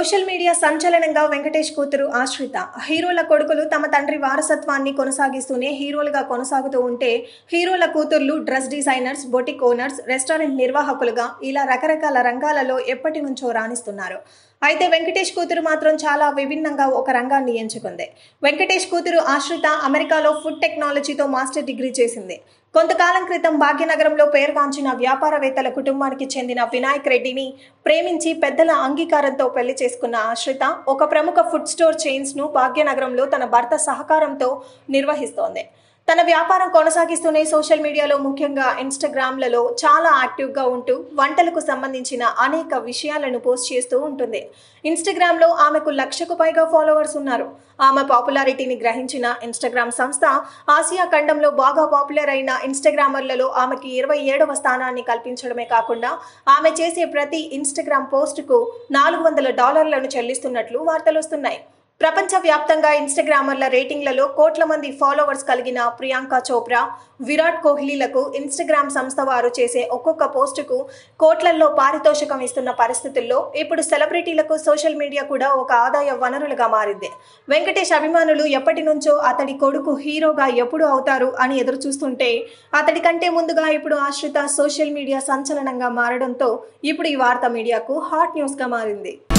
social media సంచలనంగా వెంకటేష్ కూతురు ఆశ్రిత హీరోల కొడుకులు తమ తండ్రి వారసత్వాన్ని కొనసాగిస్తూనే హీరోలుగా కొనసాగుతూ ఉంటే హీరోల కూతుర్లు dress designers boutique owners restaurant నిర్వాహకులుగా ఇలా రకరకాల రంగాలలో ఎప్పటి నుంచో రాణిస్తున్నారు అయితే వెంకటేష్ కూతురు మాత్రం చాలా విభిన్నంగా ఒక రంగాన్ని ఎంచుకుంది వెంకటేష్ కూతురు ఆశ్రిత అమెరికాలో ఫుడ్ టెక్నాలజీతో మాస్టర్ డిగ్రీ చేసింది కొంతకాలం క్రితం భాగ్యనగరంలో పేరుగాంచిన వ్యాపారవేత్తల కుటుంబానికి చెందిన వినాయక్ రెడ్డిని ప్రేమించి పెద్దల అంగీకారంతో పెళ్లి చేసుకున్న ఆశ్రిత ఒక ప్రముఖ ఫుడ్ స్టోర్ చైన్స్ ను భాగ్యనగరంలో తన భర్త సహకారంతో నిర్వహిస్తోంది తన వ్యాపారం కొనసాగిస్తూనే సోషల్ మీడియాలో ముఖ్యంగా ఇన్స్టాగ్రామ్లలో చాలా యాక్టివ్గా ఉంటూ వంటలకు సంబంధించిన అనేక విషయాలను పోస్ట్ చేస్తూ ఉంటుంది ఇన్స్టాగ్రామ్లో ఆమెకు లక్షకు పైగా ఫాలోవర్స్ ఉన్నారు ఆమె పాపులారిటీని గ్రహించిన ఇన్స్టాగ్రామ్ సంస్థ ఆసియా ఖండంలో బాగా పాపులర్ అయిన ఇన్స్టాగ్రామర్లలో ఆమెకి ఇరవై ఏడవ స్థానాన్ని కల్పించడమే కాకుండా ఆమె చేసే ప్రతి ఇన్స్టాగ్రామ్ పోస్టుకు నాలుగు వందల డాలర్లను చెల్లిస్తున్నట్లు వార్తలు వస్తున్నాయి ప్రపంచవ్యాప్తంగా ఇన్స్టాగ్రామర్ల రేటింగ్లలో కోట్ల మంది ఫాలోవర్స్ కలిగిన ప్రియాంక చోప్రా విరాట్ కోహ్లీలకు ఇన్స్టాగ్రామ్ సంస్థ వారు చేసే ఒక్కొక్క పోస్టుకు కోట్లల్లో పారితోషికం ఇస్తున్న పరిస్థితుల్లో ఇప్పుడు సెలబ్రిటీలకు సోషల్ మీడియా కూడా ఒక ఆదాయ వనరులుగా మారింది వెంకటేష్ అభిమానులు ఎప్పటి నుంచో అతడి కొడుకు హీరోగా ఎప్పుడు అవుతారు అని ఎదురు చూస్తుంటే అతడి కంటే ముందుగా ఇప్పుడు ఆశ్రిత సోషల్ మీడియా సంచలనంగా మారడంతో ఇప్పుడు ఈ వార్త మీడియాకు హాట్ న్యూస్గా మారింది